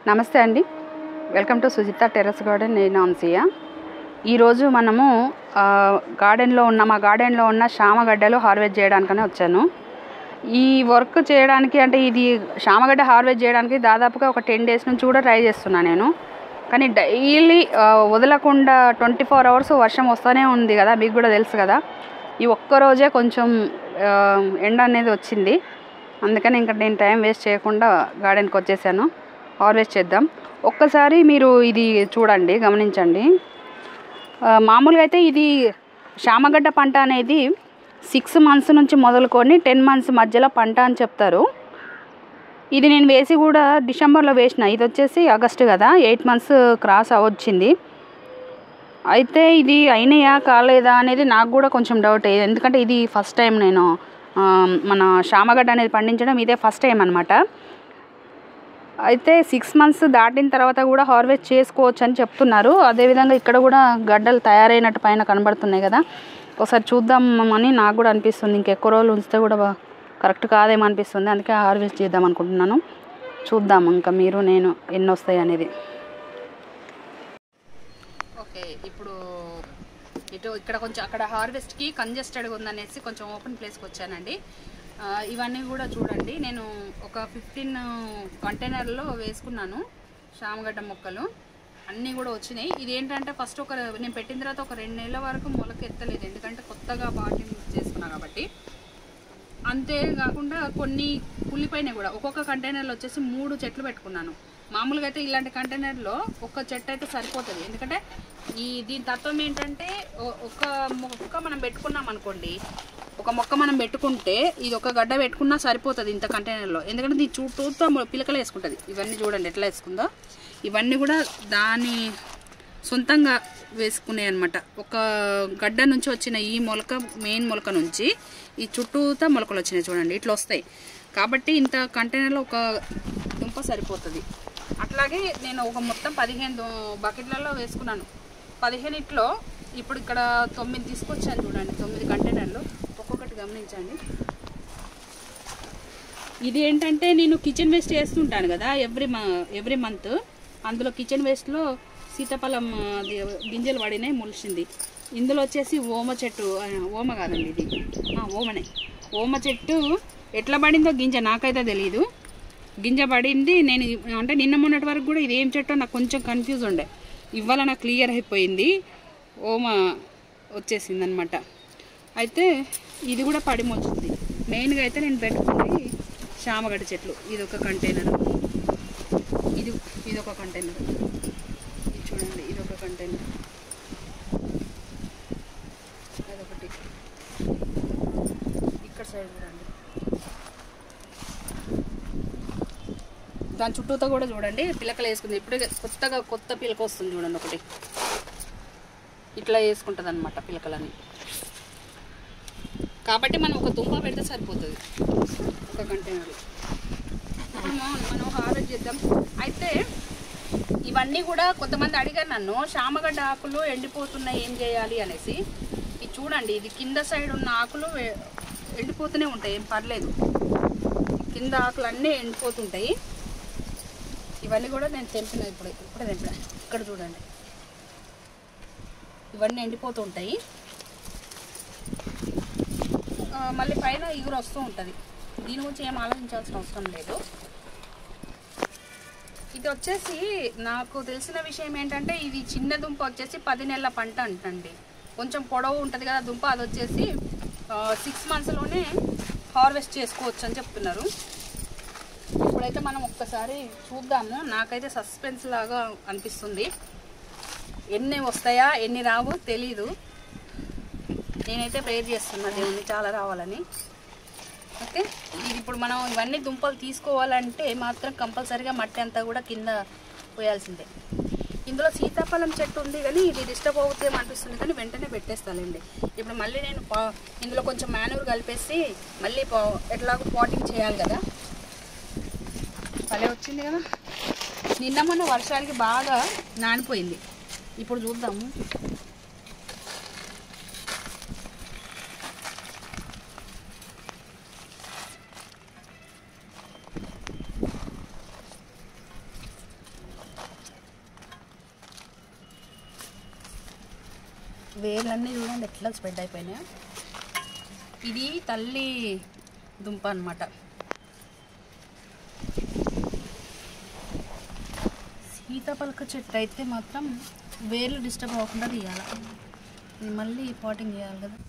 నమస్తే అండి welcome to Sujitha terrace garden నేను అంశయ్య ఈరోజు మనము ఆ, గార్డెన్లో ఉన్న మా గార్డెన్లో ఉన్న శామగడ్డలు హార్వెస్ట్ చేయడానికనే వచ్చాను ఈ వర్క్ చేయడానికి అంటే ఇది శామగడ్డ హార్వెస్ట్ చేయడానికి దాదాపుగా ఒక టెన్ డేస్ నుంచి కూడా ట్రై చేస్తున్నా నేను కానీ డైలీ వదలకుండా ట్వంటీ ఫోర్ అవర్స్ వర్షం వస్తూనే ఉంది కదా మీకు కూడా తెలుసు కదా ఈ ఒక్కరోజే కొంచెం ఆ, ఎండ అనేది వచ్చింది అందుకని ఇంకా నేను టైం వేస్ట్ చేయకుండా గార్డెన్కి వచ్చేసాను హార్వెస్ట్ చేద్దాం ఒక్కసారి మీరు ఇది చూడండి గమనించండి ఆ, మామూలుగా అయితే ఇది శామగడ్డ పంట అనేది సిక్స్ మంత్స్ నుంచి మొదలుకొని టెన్ మంత్స్ మధ్యలో పంట అని చెప్తారు ఇది నేను వేసి కూడా డిసెంబర్లో వేసిన ఇది వచ్చేసి ఆగస్టు కదా ఎయిట్ మంత్స్ క్రాస్ అవ్వచ్చింది అయితే ఇది అయినాయా కాలేదా అనేది నాకు కూడా కొంచెం డౌట్ ఎందుకంటే ఇది ఫస్ట్ టైం నేను ఆ, మన శామగడ్డ అనేది పండించడం ఇదే ఫస్ట్ టైం అనమాట అయితే సిక్స్ మంత్స్ దాటిన తర్వాత కూడా హార్వెస్ట్ చేసుకోవచ్చు అని చెప్తున్నారు అదేవిధంగా ఇక్కడ కూడా గడ్డలు తయారైనట్టు పైన కనబడుతున్నాయి కదా ఒకసారి చూద్దామని నాకు కూడా అనిపిస్తుంది ఇంకెక్కువ రోజులు ఉంచితే కూడా బా- కరెక్ట్ కాదేమో అనిపిస్తుంది అందుకే హార్వెస్ట్ చేద్దాం అనుకుంటున్నాను చూద్దాం ఇంకా మీరు నేను ఎన్ని వస్తాయి అనేది ఓకే ఇప్పుడు ఇటు ఇక్కడ కొంచెం అక్కడ హార్వెస్ట్కి కంజెస్టెడ్గా ఉందనేసి కొంచెం ఓపెన్ ప్లేస్కి వచ్చానండి ఆ, ఇవన్నీ కూడా చూడండి నేను ఒక ఫిఫ్టీన్ కంటైనర్లో వేసుకున్నాను శామగడ్డ మొక్కలు అన్నీ కూడా వచ్చినాయి ఇది ఏంటంటే ఫస్ట్ ఒక నేను పెట్టిన తర్వాత ఒక రెండు నెలల వరకు మొలక ఎత్తలేదు ఎందుకంటే కొత్తగా బాటిల్ చేసుకున్నా కాబట్టి అంతేకాకుండా కొన్ని కుళ్ళిపోయినాయి కూడా ఒక్కొక్క కంటైనర్లో వచ్చేసి మూడు చెట్లు పెట్టుకున్నాను మామూలుగా అయితే ఇలాంటి కంటైనర్లో ఒక చెట్టు అయితే సరిపోతుంది ఎందుకంటే ఈ దీని తత్వం ఏంటంటే ఒ- ఒక మొక్క మనం పెట్టుకున్నాం అనుకోండి ఒక మొక్క మనం పెట్టుకుంటే ఇది ఒక గడ్డ పెట్టుకున్నా సరిపోతుంది ఇంత కంటైనర్లో ఎందుకంటే దీని చుట్టూతో పిలకలు వేసుకుంటుంది ఇవన్నీ చూడండి ఎట్లా వేసుకుందో ఇవన్నీ కూడా దాని సొంతంగా వేసుకునే అనమాట ఒక గడ్డ నుంచి వచ్చిన ఈ మొలక మెయిన్ మొలక నుంచి ఈ చుట్టూతా మొలకలు వచ్చినాయి చూడండి ఇట్లా వస్తాయి కాబట్టి ఇంత కంటైనర్లో ఒక దుంప సరిపోతుంది అట్లాగే నేను ఒక మొత్తం పదిహేను దు- బకెట్లలో వేసుకున్నాను పదిహేనిట్లో ఇప్పుడు ఇక్కడ తొమ్మిది తీసుకొచ్చాను చూడండి తొమ్మిది కంటైనర్లు ఒక్కొక్కటి గమనించండి ఇది ఏంటంటే నేను కిచెన్ వేస్ట్ చేస్తుంటాను కదా ఎవ్రీ ఎవ్రీ మంత్ అందులో కిచెన్ వేస్ట్లో సీతాఫలం అది గింజలు పడినాయి మొలిచింది ఇందులో వచ్చేసి ఓమ చెట్టు ఆ, ఓమ కాదండి ఇది ఆ, ఓమనే ఓమ చెట్టు ఎట్లా పడిందో గింజ నాకైతే తెలియదు గింజ పడింది నేను ఇ- అంటే నిన్న మొన్నటి వరకు కూడా ఇది ఏం చెట్టో నాకు కొంచెం కన్ఫ్యూజ్ ఉండే ఇవాళ నాకు క్లియర్ అయిపోయింది ఓమ వచ్చేసింది అనమాట అయితే ఇది కూడా పడి మొలుస్తుంది మెయిన్గా అయితే నేను పెట్టుకుంది శామగడ్డ చెట్లు ఇది ఒక కంటైనర్ ఇది ఇది ఒక కంటైనర్ ఇది చూడండి ఇది ఒక కంటైనర్ అదొకటి ఇక్కడ సైడ్ చూడండి దాని చుట్టూతో కూడా చూడండి పిలకలు వేసుకుంది ఇప్పుడే కొత్తగా కొత్త పిలక వస్తుంది చూడండి ఒకటి ఇట్లా వేసుకుంటుంది అనమాట పిలకలని కాబట్టి మనం ఒక దుంప పెడితే సరిపోతుంది ఒక కంటైనర్ ఇప్పుడు మనం- మనం హార్వెస్ట్ చేద్దాం అయితే ఇవన్నీ కూడా కొంతమంది అడిగారు నన్ను శామగడ్డ ఆకులు ఎండిపోతున్నాయి ఏం చేయాలి అనేసి ఇది చూడండి ఇది కింద సైడ్ ఉన్న ఆకులు వే- ఎండిపోతూనే ఉంటాయి ఏం పర్లేదు కింద ఆకులు అన్నీ ఎండిపోతుంటాయి ఇవన్నీ కూడా నేను తెంపిన ఇప్పుడు ఇప్పుడే తెంపిన ఇక్కడ చూడండి ఇవన్నీ ఎండిపోతుంటాయి ఆ, మళ్ళీ పైన ఇగురు వస్తూ ఉంటుంది దీని గురించి ఏం ఆలోచించాల్సిన అవసరం లేదు ఇది వచ్చేసి నాకు తెలిసిన విషయం ఏంటంటే ఇది చిన్న దుంప వచ్చేసి పది నెలల పంట అంటండి కొంచెం పొడవు ఉంటుంది కదా దుంప అది వచ్చేసి సిక్స్ మంత్స్లోనే హార్వెస్ట్ చేసుకోవచ్చు అని చెప్తున్నారు ఇప్పుడైతే మనం ఒక్కసారి చూద్దాము నాకైతే సస్పెన్స్ లాగా అనిపిస్తుంది ఎన్ని వస్తాయా ఎన్ని రావు తెలీదు నేనైతే ప్రేర్ చేస్తున్నా దేవుని చాలా రావాలని ఓకే ఇది ఇప్పుడు మనం ఇవన్నీ దుంపలు తీసుకోవాలంటే మాత్రం కంపల్సరీగా మట్టి అంతా కూడా కింద పోయాల్సిందే ఇందులో సీతాఫలం చెట్టు ఉంది కానీ ఇది డిస్టర్బ్ అవుతుంది అనిపిస్తుంది కానీ వెంటనే పెట్టేస్తానండి ఇప్పుడు మళ్ళీ నేను పా- ఇందులో కొంచెం మాన్యూర్ కలిపేసి మళ్ళీ పా- ఎట్లాగో పాటింగ్ చేయాలి కదా భలే వచ్చింది కదా నిన్న మొన్న వర్షానికి బాగా నానిపోయింది ఇప్పుడు చూద్దాము వేర్లన్నీ చూడండి ఎట్లా స్ప్రెడ్ అయిపోయినాయి ఇది తల్లి దుంప అనమాట సీతాపలక చెట్టు అయితే మాత్రం వేర్లు డిస్టర్బ్ అవ్వకుండా తీయాలి ఇది మళ్ళీ పాటింగ్ చేయాలి కదా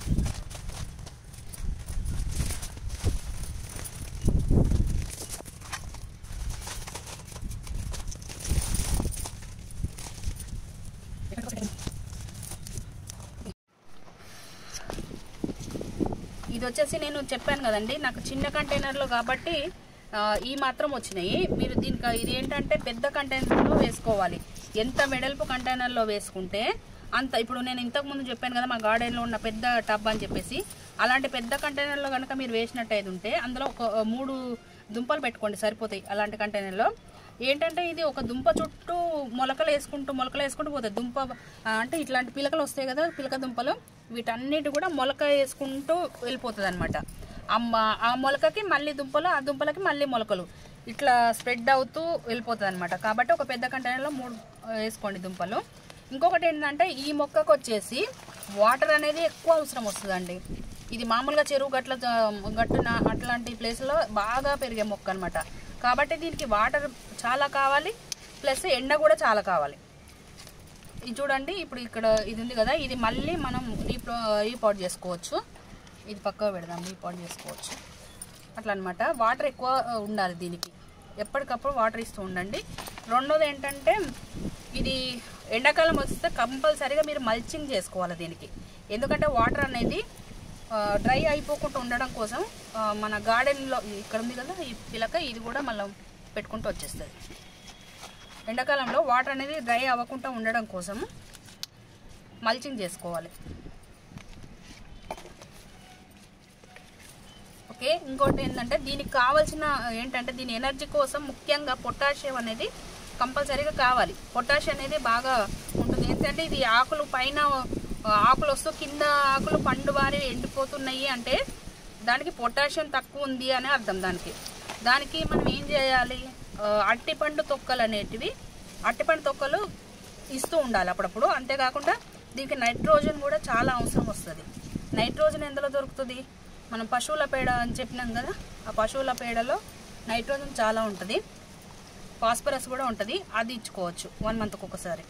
ఇది వచ్చేసి నేను చెప్పాను కదండి నాకు చిన్న కంటైనర్లో కాబట్టి ఆ, ఈ మాత్రం వచ్చినాయి మీరు దీనికి ఇది ఏంటంటే పెద్ద కంటైనర్లో వేసుకోవాలి ఎంత వెడల్పు కంటైనర్లో వేసుకుంటే అంత ఇప్పుడు నేను ఇంతకు ముందు చెప్పాను కదా మా గార్డెన్లో ఉన్న పెద్ద టబ్ అని చెప్పేసి అలాంటి పెద్ద కంటైనర్లో కనుక మీరు వేసినట్టయితే ఉంటే అందులో ఒక ఆ, మూడు దుంపలు పెట్టుకోండి సరిపోతాయి అలాంటి కంటైనర్లో ఏంటంటే ఇది ఒక దుంప చుట్టూ మొలకలు వేసుకుంటూ మొలకలు వేసుకుంటూ పోతుంది దుంప ఆ, అంటే ఇట్లాంటి పిలకలు వస్తాయి కదా పిలక దుంపలు వీటన్నిటి కూడా మొలక వేసుకుంటూ వెళ్ళిపోతుంది అనమాట ఆ మొలకకి మళ్ళీ దుంపలు ఆ దుంపలకి మళ్ళీ మొలకలు ఇట్లా స్ప్రెడ్ అవుతూ వెళ్ళిపోతుంది అనమాట కాబట్టి ఒక పెద్ద కంటైనర్లో మూడు ఆ, వేసుకోండి దుంపలు ఇంకొకటి ఏంటంటే ఈ మొక్కకు వచ్చేసి వాటర్ అనేది ఎక్కువ అవసరం వస్తుందండి ఇది మామూలుగా చెరువు గట్ల గట్టున అట్లాంటి ప్లేస్లో బాగా పెరిగే మొక్క అనమాట కాబట్టి దీనికి వాటర్ చాలా కావాలి ప్లస్ ఎండ కూడా చాలా కావాలి ఇది చూడండి ఇప్పుడు ఇక్కడ ఇది ఉంది కదా ఇది మళ్ళీ మనం రీప్లో రీపాట్ చేసుకోవచ్చు ఇది పక్కకు పెడదాం రీపాట్ చేసుకోవచ్చు అట్లా అనమాట వాటర్ ఎక్కువ ఆ, ఉండాలి దీనికి ఎప్పటికప్పుడు వాటర్ ఇస్తూ ఉండండి రెండోది ఏంటంటే ఇది ఎండాకాలం వస్తే కంపల్సరీగా మీరు మల్చింగ్ చేసుకోవాలి దీనికి ఎందుకంటే వాటర్ అనేది డ్రై అయిపోకుండా ఉండడం కోసం ఆ, మన గార్డెన్లో ఇక్కడ ఉంది కదా ఈ పిలక ఇది కూడా మళ్ళీ పెట్టుకుంటూ వచ్చేస్తుంది ఎండాకాలంలో వాటర్ అనేది డ్రై అవ్వకుండా ఉండడం కోసం మల్చింగ్ చేసుకోవాలి ఓకే ఇంకోటి ఏంటంటే దీనికి కావాల్సిన ఏంటంటే దీని ఎనర్జీ కోసం ముఖ్యంగా పొటాషియం అనేది కంపల్సరీగా కావాలి పొటాషియం అనేది బాగా ఉంటుంది ఎందుకంటే ఇది ఆకులు పైన ఆ, ఆకులు వస్తూ కింద ఆకులు పండు వారి ఎండిపోతున్నాయి అంటే దానికి పొటాషియం తక్కువ ఉంది అని అర్థం దానికి దానికి మనం ఏం చేయాలి ఆ, అట్టిపండు తొక్కలు అనేటివి అట్టిపండు తొక్కలు ఇస్తూ ఉండాలి అప్పుడప్పుడు అంతేకాకుండా దీనికి నైట్రోజన్ కూడా చాలా అవసరం వస్తుంది నైట్రోజన్ ఎందులో దొరుకుతుంది మనం పశువుల పేడ అని చెప్పినాం కదా ఆ పశువుల పేడలో నైట్రోజన్ చాలా ఉంటుంది ఫాస్ఫరస్ కూడా ఉంటుంది అది ఇచ్చుకోవచ్చు వన్ మంత్కి ఒకసారి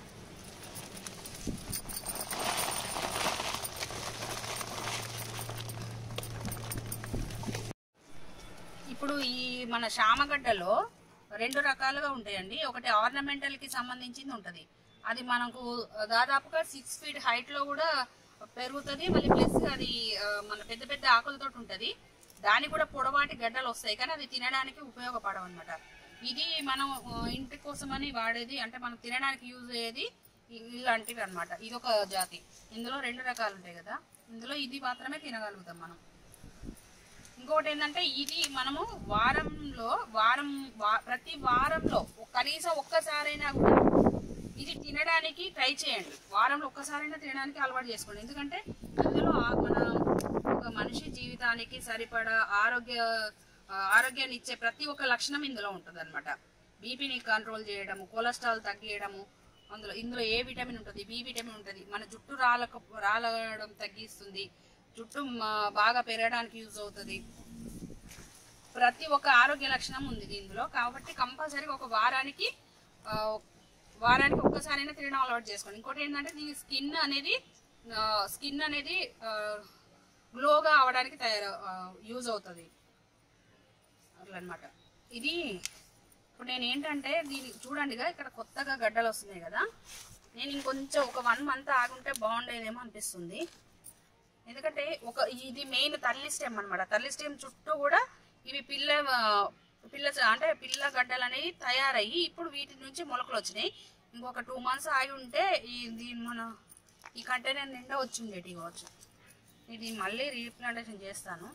ఇప్పుడు ఈ మన శామగడ్డలో రెండు రకాలుగా ఉంటాయండి ఒకటి ఆర్నమెంటల్ కి సంబంధించింది ఉంటది అది మనకు దాదాపుగా సిక్స్ ఫీట్ హైట్ లో కూడా పెరుగుతుంది మళ్ళీ ప్లస్ అది ఆ, మన పెద్ద పెద్ద ఆకులతో ఉంటది దానికి కూడా పొడవాటి గడ్డలు వస్తాయి కానీ అది తినడానికి ఉపయోగపడవు అనమాట ఇది మనం ఆ, ఇంటి కోసమని వాడేది అంటే మనం తినడానికి యూజ్ అయ్యేది ఇ- ఇలాంటివి అన్నమాట ఇది ఒక జాతి ఇందులో రెండు రకాలు ఉంటాయి కదా ఇందులో ఇది మాత్రమే తినగలుగుతాం మనం ఇంకొకటి ఏంటంటే ఇది మనము వారంలో వారం వా- ప్రతి వారంలో ఒక- కనీసం ఒక్కసారైనా కూడా ఇది తినడానికి ట్రై చేయండి వారంలో ఒక్కసారైనా తినడానికి అలవాటు చేసుకోండి ఎందుకంటే ఇందులో ఆ- మన ఒక మనిషి జీవితానికి సరిపడా ఆరోగ్య ఆ, ఆరోగ్యాన్ని ఇచ్చే ప్రతి ఒక్క లక్షణం ఇందులో ఉంటుంది అనమాట బీపీని కంట్రోల్ చేయడము కొలెస్ట్రాల్ తగ్గియడము అందులో ఇందులో ఏ విటమిన్ ఉంటుంది బి విటమిన్ ఉంటుంది మన జుట్టు రాలక రాలడం తగ్గిస్తుంది జుట్టు మ- బాగా పెరగడానికి యూజ్ అవుతుంది ప్రతి ఒక్క ఆరోగ్య లక్షణం ఉంది దీనిలో కాబట్టి కంపల్సరీగా ఒక వారానికి ఆ, వారానికి ఒక్కసారైనా తినడం అలవాటు చేసుకోండి ఇంకోటి ఏంటంటే దీని స్కిన్ అనేది స్కిన్ అనేది గ్లోగా అవడానికి తయారు యూజ్ అవుతుంది అట్లా అనమాట ఇది ఇప్పుడు నేను ఏంటంటే దీని చూడండిగా ఇక్కడ కొత్తగా గడ్డలు వస్తున్నాయి కదా నేను ఇంకొంచెం ఒక వన్ మంత్ ఆగుంటే బాగుండేదేమో అనిపిస్తుంది ఎందుకంటే ఒక ఇది మెయిన్ తల్లి స్టెమ్ అన్నమాట తల్లి స్టెమ్ చుట్టూ కూడా ఇవి పిల్ల ఆ, పిల్ల అంటే పిల్ల గడ్డలు అనేవి తయారయ్యి ఇప్పుడు వీటి నుంచి మొలకలు వచ్చినాయి ఇంకొక టూ మంత్స్ ఆగి ఉంటే ఇది మన ఈ కంటైనర్ నిండా వచ్చి ఉండేటి కావచ్చు ఇది మళ్ళీ రీప్లాంటేషన్ చేస్తాను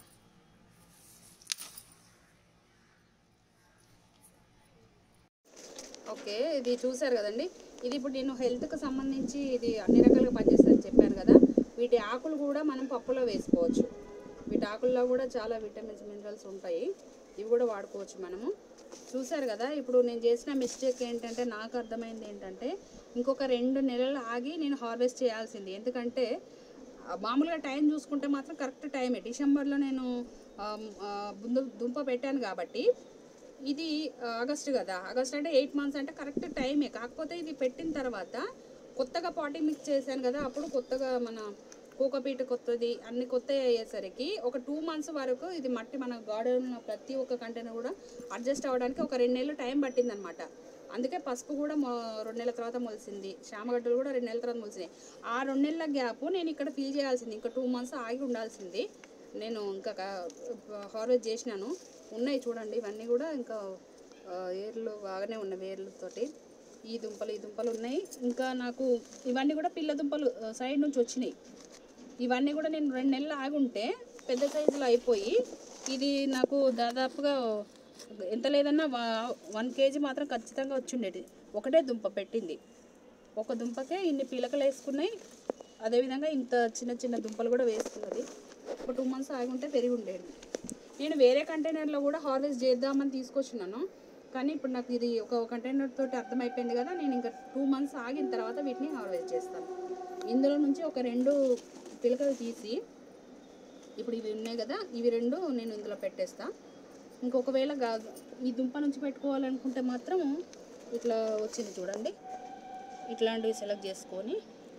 ఓకే ఇది చూసారు కదండి ఇది ఇప్పుడు నేను హెల్త్కి సంబంధించి ఇది అన్ని రకాలుగా పనిచేస్తుందని చెప్పాను కదా వీటి ఆకులు కూడా మనం పప్పులో వేసుకోవచ్చు వీటి ఆకుల్లో కూడా చాలా విటమిన్స్ మినరల్స్ ఉంటాయి ఇవి కూడా వాడుకోవచ్చు మనము చూసారు కదా ఇప్పుడు నేను చేసిన మిస్టేక్ ఏంటంటే నాకు అర్థమైంది ఏంటంటే ఇంకొక రెండు నెలలు ఆగి నేను హార్వెస్ట్ చేయాల్సింది ఎందుకంటే ఆ, మామూలుగా టైం చూసుకుంటే మాత్రం కరెక్ట్ టైమే డిసెంబర్లో నేను ఆమ్, ఆ, బుందు దుంప పెట్టాను కాబట్టి ఇది ఆ, ఆగస్టు కదా ఆగస్ట్ అంటే ఎయిట్ మంత్స్ అంటే కరెక్ట్ టైమే కాకపోతే ఇది పెట్టిన తర్వాత కొత్తగా పాటింగ్ మిక్స్ చేశాను కదా అప్పుడు కొత్తగా మన కోకోపీట కొత్తది అన్ని కొత్త అయ్యేసరికి ఒక టూ మంత్స్ వరకు ఇది మట్టి మన గార్డెన్ ప్రతి ఒక్క కంటైనర్ కూడా అడ్జస్ట్ అవ్వడానికి ఒక రెండు నెలలు టైం పట్టింది అనమాట అందుకే పసుపు కూడా మొ రెండు నెలల తర్వాత మొలిసింది శామగడ్డలు కూడా రెండు నెలల తర్వాత మొలిసినాయి ఆ రెండు నెలల గ్యాప్ నేను ఇక్కడ ఫిల్ చేయాల్సింది ఇంకా టూ మంత్స్ ఆగి ఉండాల్సింది నేను ఇంకా హార్వెస్ట్ చేసినాను ఉన్నాయి చూడండి ఇవన్నీ కూడా ఇంకా ఆ, ఏర్లు బాగానే ఉన్నాయి వేర్లతోటి ఈ దుంపలు ఈ దుంపలు ఉన్నాయి ఇంకా నాకు ఇవన్నీ కూడా పిల్ల దుంపలు సైడ్ నుంచి వచ్చినాయి ఇవన్నీ కూడా నేను రెండు నెలలు ఆగుంటే పెద్ద సైజులో అయిపోయి ఇది నాకు దాదాపుగా ఎంత లేదన్నా వన్ కేజీ మాత్రం ఖచ్చితంగా వచ్చిండేది ఒకటే దుంప పెట్టింది ఒక దుంపకే ఇన్ని పిలకలు వేసుకున్నాయి అదేవిధంగా ఇంత చిన్న చిన్న దుంపలు కూడా వేసుకున్నది ఒక టూ మంత్స్ ఆగి ఉంటే పెరిగి ఉండేది నేను వేరే కంటైనర్లో కూడా హార్వెస్ట్ చేద్దామని తీసుకొచ్చినాను కానీ ఇప్పుడు నాకు ఇది ఒక కంటైనర్ తోటి అర్థమైపోయింది కదా నేను ఇంకా టూ మంత్స్ ఆగిన తర్వాత వీటిని హార్వెస్ట్ చేస్తాను ఇందులో నుంచి ఒక రెండు పిలకలు తీసి ఇప్పుడు ఇవి ఉన్నాయి కదా ఇవి రెండు నేను ఇందులో పెట్టేస్తా ఇంకొకవేళ గా ఈ దుంప నుంచి పెట్టుకోవాలనుకుంటే మాత్రం ఇట్లా వచ్చింది చూడండి ఇట్లాంటివి సెలెక్ట్ చేసుకొని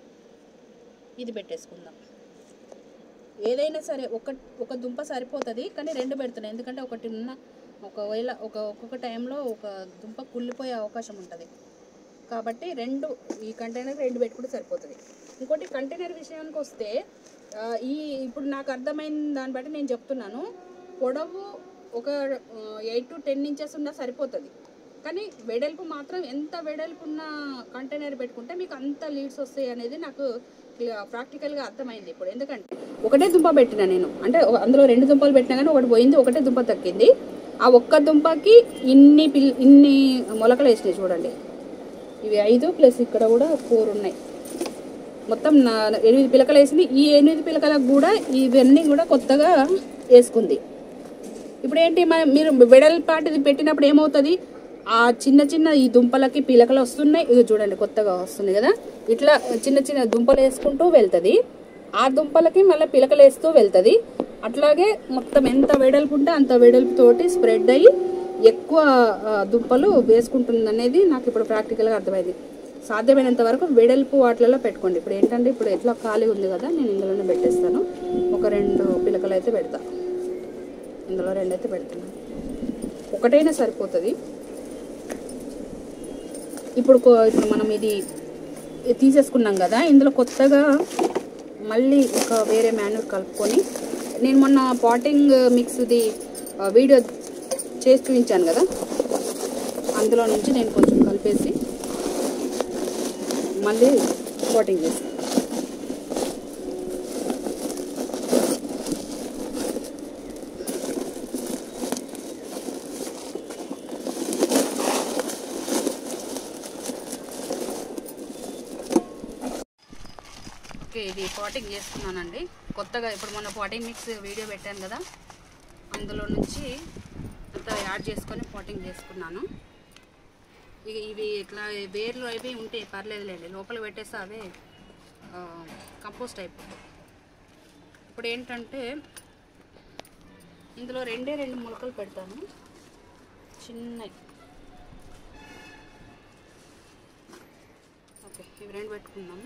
ఇది పెట్టేసుకుందాం ఏదైనా సరే ఒక ఒక దుంప సరిపోతుంది కానీ రెండు పెడుతున్నాయి ఎందుకంటే ఒకటి ఉన్న ఒకవేళ ఒక ఒక్కొక్క టైంలో ఒక దుంప కుళ్ళిపోయే అవకాశం ఉంటుంది కాబట్టి రెండు ఈ కంటైనర్ రెండు పెట్టుకుంటే సరిపోతుంది ఇంకోటి కంటైనర్ విషయానికి వస్తే ఆ, ఈ ఇప్పుడు నాకు అర్థమైన దాన్ని బట్టి నేను చెప్తున్నాను పొడవు ఒక ఎయిట్ టు టెన్ ఇంచెస్ ఉన్నా సరిపోతుంది కానీ వెడల్పు మాత్రం ఎంత వెడల్పు ఉన్న కంటైనర్ పెట్టుకుంటే మీకు అంత లీడ్స్ వస్తాయి అనేది నాకు ప్రాక్టికల్గా అర్థమైంది ఇప్పుడు ఎందుకంటే ఒకటే దుంప పెట్టిన నేను అంటే ఒక- అందులో రెండు దుంపలు పెట్టినా కానీ ఒకటి పోయింది ఒకటే దుంప తక్కింది ఆ ఒక్క దుంపకి ఇన్ని పిల్ ఇన్ని మొలకలు వేసినాయి చూడండి ఇవి ఐదు ప్లస్ ఇక్కడ కూడా ఫోర్ ఉన్నాయి మొత్తం నా ఎనిమిది పిలకలు వేసింది ఈ ఎనిమిది పిలకలకు కూడా ఇవన్నీ కూడా కొత్తగా వేసుకుంది ఇప్పుడు ఏంటి మన మీరు వెడల్పాటిది పెట్టినప్పుడు ఏమవుతుంది ఆ చిన్న చిన్న ఈ దుంపలకి పిలకలు వస్తున్నాయి ఇవి చూడండి కొత్తగా వస్తున్నాయి కదా ఇట్లా చిన్న చిన్న దుంపలు వేసుకుంటూ వెళ్తుంది ఆ దుంపలకి మళ్ళీ పిలకలు వేస్తూ వెళ్తుంది అట్లాగే మొత్తం ఎంత వెడల్పు ఉంటే అంత వెడల్పుతోటి స్ప్రెడ్ అయ్యి ఎక్కువ ఆ, దుంపలు వేసుకుంటుంది అనేది నాకు ఇప్పుడు ప్రాక్టికల్గా అర్థమైంది సాధ్యమైనంత వరకు వెడల్పు వాటిలలో పెట్టుకోండి ఇప్పుడు ఏంటంటే ఇప్పుడు ఎట్లా ఖాళీ ఉంది కదా నేను ఇందులోనే పెట్టేస్తాను ఒక రెండు పిలకలు అయితే పెడతా ఇందులో రెండు అయితే పెడుతున్నాను ఒకటైనా సరిపోతుంది ఇప్పుడు కో- ఇప్పుడు మనం ఇది ఇది తీసేసుకున్నాం కదా ఇందులో కొత్తగా మళ్ళీ ఒక వేరే మాన్యూర్ కలుపుకొని నేను మొన్న పాటింగ్ మిక్స్ది ఆ, వీడియో చేసి చూపించాను కదా అందులో నుంచి నేను కొంచెం కలిపేసి మళ్ళీ పాటింగ్ చేస్తాను ఓకే ఇది పాటింగ్ చేసుకున్నానండి కొత్తగా ఇప్పుడు మొన్న పాటింగ్ మిక్స్ వీడియో పెట్టాను కదా అందులో నుంచి అంతా యాడ్ చేసుకొని పాటింగ్ చేసుకున్నాను ఇక ఇవి ఇట్లా వేర్లు అవి ఉంటే పర్లేదులేండి లోపల పెట్టేస్తే అవే కంపోస్ట్ అయిపోతాయి ఇప్పుడు ఏంటంటే ఇందులో రెండే రెండు మొలకలు పెడతాను చిన్నవి ఓకే ఇవి రెండు పెట్టుకుందాము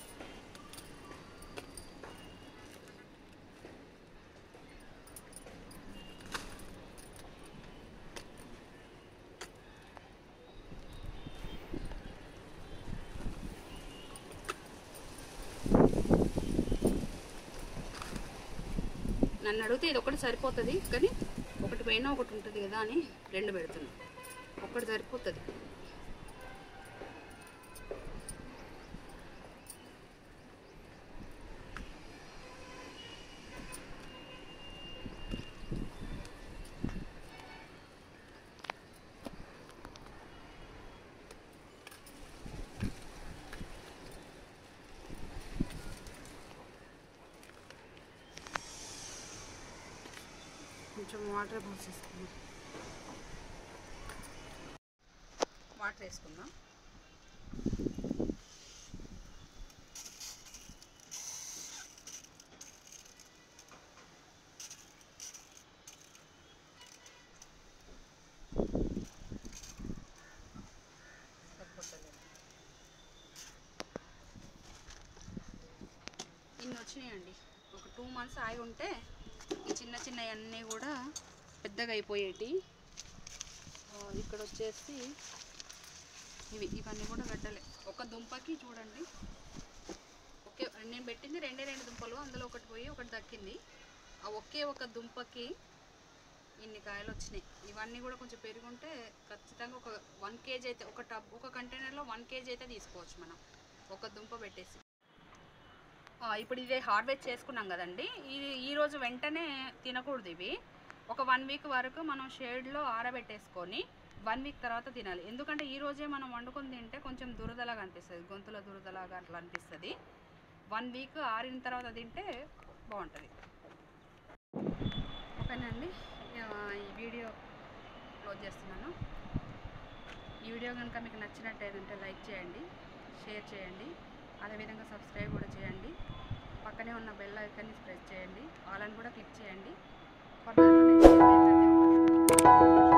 నన్ను అడిగితే ఇది ఒకటి సరిపోతుంది కానీ ఒకటి పైన ఒకటి ఉంటుంది కదా అని రెండు పెడుతున్నా ఒకటి సరిపోతుంది కొంచెం వాటర్ పోసేసుకున్నాం వాటర్ వేసుకుందాం సరిపోతుంది ఇన్ని వచ్చినాయండి ఒక టూ మంత్స్ ఆగి ఉంటే ఈ చిన్న చిన్న అన్నీ కూడా పెద్దగా అయిపోయేటి ఆ, ఇక్కడ వచ్చేసి ఇవి ఇవన్నీ కూడా గడ్డలే ఒక దుంపకి చూడండి ఒకే నేను పెట్టింది రెండే రెండు దుంపలు అందులో ఒకటి పోయి ఒకటి దక్కింది ఆ ఒకే ఒక దుంపకి ఇన్ని కాయలు వచ్చినాయి ఇవన్నీ కూడా కొంచెం పెరుగుంటే ఖచ్చితంగా ఒక వన్ కేజీ అయితే ఒక టబ్ ఒక కంటైనర్లో వన్ కేజీ అయితే తీసుకోవచ్చు మనం ఒక దుంప పెట్టేసి ఆ, ఇప్పుడు ఇదే హార్వెస్ట్ చేసుకున్నాం కదండి ఇది ఈరోజు వెంటనే తినకూడదు ఇవి ఒక వన్ వీక్ వరకు మనం షేడ్లో ఆరబెట్టేసుకొని వన్ వీక్ తర్వాత తినాలి ఎందుకంటే ఈ రోజే మనం వండుకొని తింటే కొంచెం దురదలాగా అనిపిస్తుంది గొంతుల దురదలాగా అట్లా అనిపిస్తుంది వన్ వీక్ ఆరిన తర్వాత తింటే బాగుంటుంది ఓకేనండి ఆ, ఈ వీడియో క్లోజ్ చేస్తున్నాను ఈ వీడియో కనుక మీకు నచ్చినట్టయితే లైక్ చేయండి షేర్ చేయండి అదేవిధంగా సబ్స్క్రైబ్ కూడా చేయండి పక్కనే ఉన్న బెల్ ఐకాన్ని ప్రెస్ చేయండి ఆల్ అని కూడా క్లిక్ చేయండి ఫర్దర్గా నేను చేసే ప్రతి ఒక్క